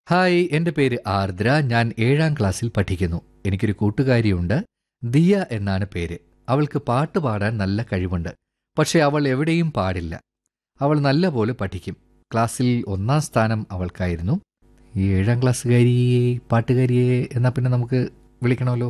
Hi എൻ്റെ പേര് ആർദ്ര ഞാൻ ഏഴാം ക്ലാസ്സിൽ പഠിക്കുന്നു എനിക്കൊരു കൂട്ടുകാരിയുണ്ട് ദിയ എന്നാണ് പേര് അവൾക്ക് പാട്ട് പാടാൻ നല്ല കഴിവുണ്ട് പക്ഷേ അവൾ എവിടെയും പാടില്ല അവൾ നല്ല പോലെ പഠിക്കും ക്ലാസ്സിൽ ഒന്നാം സ്ഥാനം അവൾക്കായിരുന്നു ഈ ഏഴാം ക്ലാസ്സുകാരിയെ പാട്ടുകാരിയെ എന്നാ പിന്നെ നമുക്ക് വിളിക്കണമല്ലോ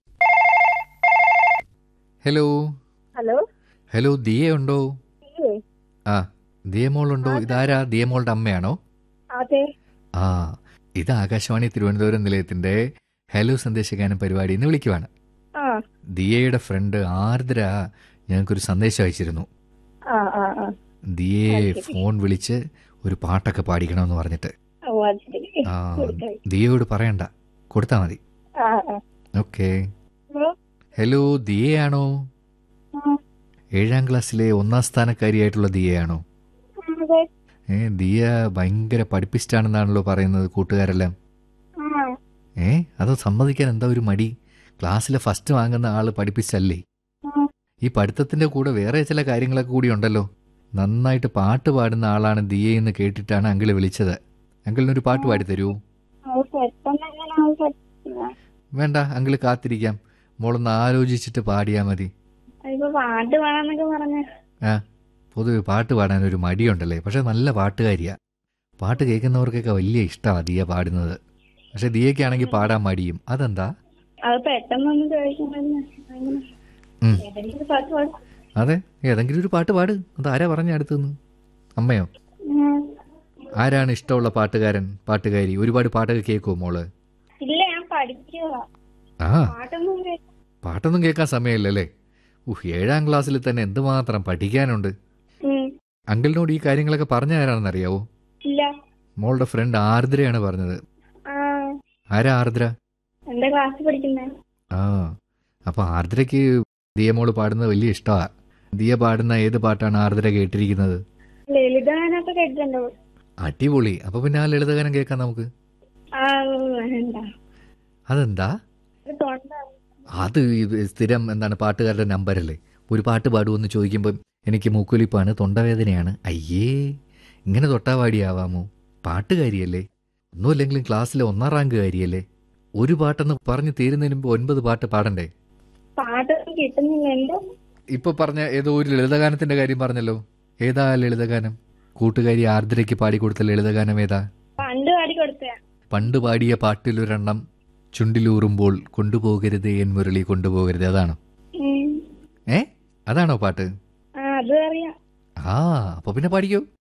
ഹലോ ഹലോ ഹലോ ദിയ ഉണ്ടോ ഇല്ലേ? ആ ദിയമോളുണ്ടോ ഇതാരാ ദിയമോളുടെ അമ്മയാണോ അതെ ആ ഇത് ആകാശവാണി തിരുവനന്തപുരം നിലയത്തിന്റെ ഹലോ സന്ദേശഗാനം പരിപാടി എന്ന് വിളിക്കുവാണ് ആ ദിയയുടെ ഫ്രണ്ട് ആർദ്ര ഞങ്ങൾക്കൊരു സന്ദേശം അയച്ചിരുന്നു ആ ആ ആ ദിയയെ അത് ശരി. ഫോൺ വിളിച്ച് ഒരു പാട്ടൊക്കെ പാടിക്കണമെന്ന് പറഞ്ഞിട്ട് ഓ അത് ശരി ആ കൊടുക്കാം. ദിയയോട് പറയണ്ട കൊടുത്താ മതി ആ ആ ഓക്കെ ഹലോ? ഹലോ ദിയയാണോ ആ, ഏഴാം ക്ലാസ്സിലെ ഒന്നാം സ്ഥാനക്കാരിയായിട്ടുള്ള ദിയയാണോ അതെ ഏ ദിയ ഭയങ്കര പഠിപ്പിസ്റ്റാണെന്നാണല്ലോ പറയുന്നത് കൂട്ടുകാരെല്ലാം ആ ഏ അത് സമ്മതിക്കാൻ എന്താ ഒരു മടി ക്ലാസ്സിലെ ഫസ്റ്റ് വാങ്ങുന്ന ആള് പഠിപ്പിച്ചല്ലേ ആ, ഈ പഠിത്തത്തിന്റെ കൂടെ വേറെ ചില കാര്യങ്ങളൊക്കെ കൂടി ഉണ്ടല്ലോ നന്നായിട്ട് പാട്ട് പാടുന്ന ആളാണ് ദിയെന്ന് കേട്ടിട്ടാണ് അങ്കിള് വിളിച്ചത് അങ്കിളിനൊരു പാട്ട് പാടി തരൂ അത് പെട്ടെന്ന് എങ്ങനെ അത് പറ്റില്ല വേണ്ട അങ്കിള് കാത്തിരിക്കാം മോളൊന്ന് ആലോചിച്ചിട്ട് പാടിയാ മതി അതിപ്പോ പാട്ട് വേണമെന്നൊക്കെ പറഞ്ഞ ആ പൊതുവെ പാട്ട് പാടാൻ ഒരു മടിയുണ്ടല്ലേ പക്ഷെ നല്ല പാട്ടുകാരിയാ പാട്ട് കേൾക്കുന്നവർക്കൊക്കെ വലിയ ഇഷ്ടമാണ് ദിയ പാടുന്നത് പക്ഷെ ദിയയ്ക്കാണെങ്കിൽ പാടാൻ മടിയും അതെന്താ അത് പെട്ടെന്നൊന്നും ചോദിക്കണ്ടല്ലോ അങ്ങനെ. ഉം. ഏതെങ്കിലും ഒരു പാട്ട് പാടും അതെ ഏതെങ്കിലും ഒരു പാട്ട് പാട് അത് ആരാ പറഞ്ഞ അടുത്തുനിന്ന് അമ്മയോ ആരാണ് ഇഷ്ടമുള്ള പാട്ടുകാരൻ പാട്ടുകാരി ഒരുപാട് പാട്ടൊക്കെ കേൾക്കുമോ മോള് ഇല്ല ഞാൻ പഠിക്കുക ആ പാട്ടൊന്നും കേൾക്ക- പാട്ടൊന്നും കേൾക്കാൻ സമയമില്ലല്ലേ ഉഹ് ഏഴാം ക്ലാസ്സിൽ തന്നെ എന്തുമാത്രം പഠിക്കാനുണ്ട് ഉം. അങ്കിളിനോട് ഈ കാര്യങ്ങളൊക്കെ പറഞ്ഞു തരാണെന്നറിയാവോ ഇല്ല മോളുടെ ഫ്രണ്ട് ആർദ്രയാണ് പറഞ്ഞത് ആ ആരാ ആർദ്ര എന്റെ ക്ലാസ് പഠിക്കുന്നേ ആ അപ്പൊ ആർദ്രയ്ക്ക് ദിയ മോള് പാടുന്നത് വലിയ ഇഷ്ടമാ ദിയ പാടുന്ന ഏത് പാട്ടാണ് ആർദ്ര കേട്ടിരിക്കുന്നത് ലളിതഗാനൊക്കെ കേട്ടിട്ടുണ്ടോ അടിപൊളി അപ്പൊ പിന്നെ ആ ലളിതഗാനം കേൾക്കാം നമുക്ക് ആ വേണ്ട അതെന്താ ഒരു തൊണ്ട അത് ഇത് സ്ഥിരം എന്താണ് പാട്ടുകാരുടെ നമ്പരല്ലേ ഒരു പാട്ട് പാടുമെന്ന് ചോദിക്കുമ്പോൾ എനിക്ക് മൂക്കൊലിപ്പാണ് തൊണ്ടവേദനയാണ് അയ്യേ ഇങ്ങനെ തൊട്ടാവാടിയാവാമോ പാട്ടുകാരിയല്ലേ ഒന്നുമില്ലെങ്കിലും ക്ലാസ്സിലെ ഒന്നാം റാങ്കുകാരിയല്ലേ ഒരു പാട്ടെന്ന് പറഞ്ഞു തീരുന്നതിന് മുമ്പ് ഒൻപത് പാട്ട് പാടണ്ടേ പാട്ടൊന്നും കിട്ടുന്നില്ല എന്തോ ഇപ്പൊ പറഞ്ഞ ഏതോ ഒരു ലളിതഗാനത്തിന്റെ കാര്യം പറഞ്ഞല്ലോ ഏതാ ലളിതഗാനം കൂട്ടുകാരി ആർദ്രയ്ക്ക് പാടിക്കൊടുത്ത ലളിതഗാനം ഏതാ പണ്ട് പാടി കൊടുത്തയാ പണ്ട് പാടിയ പാട്ടിലൊരെണ്ണം ചുണ്ടിലൂറുമ്പോൾ കൊണ്ടുപോകരുതേ എൻ മുരളി കൊണ്ടുപോകരുത് അതാണോ ഉം. ഏ അതാണോ പാട്ട് ആ അത് അറിയാം ആ അപ്പൊ പിന്നെ പാടിക്കോ